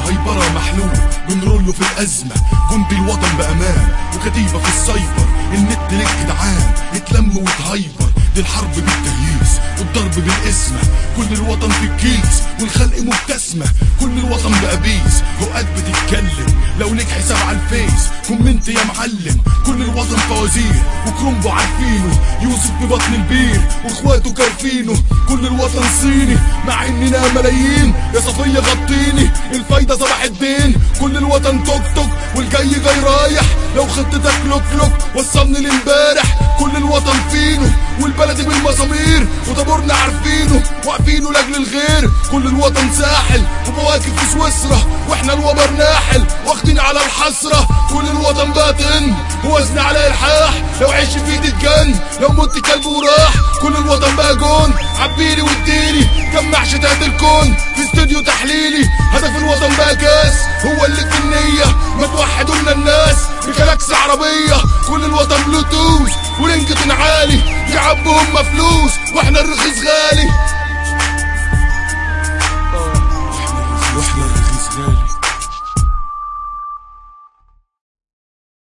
هيبرة محلول بنرول في الأزمة جندي الوطن بأمان وكتيبة في السايبر النت لك جدعان اتلم وتهيبر دي الحرب بالتهييس والضرب بالاسم كل الوطن في الكيس والخلق مبتسمة كل الوطن بأبيس اوقات بتتكلم لو ليك حساب على الفيس كومنت يا معلم كل الوطن فوازير وكرومبو عارفينه يوسف ببطن البير واخواته كارفينه كل الوطن صيني مع اننا ملايين يا صفية غطيني الفايدة صباح الدين كل الوطن توك توك والجاي جاي رايح لو خطتك لوك لوك وصلني لامبارح كل الوطن فينه والبلد بالمسامير وطابورنا عارفينه واقفينه لاجل الغير كل الوطن ساحل ومواقف في سويسرا واحنا الوبر ناحل واخدين على الحسرة كل الوطن باطن وزن على الحاح لو عيش فيه تتجن لو مت كلب وراح كل الوطن بقى جون عبيلي واديني جمع شتات الكون في استوديو تحليلي هدف الوطن بقى كاس هو اللي في النية ما توحدوا لنا الناس بجلاكسي عربية كل الوطن بلوتوث ورنجة عالي يعبوا هم فلوس واحنا الرخيص غالي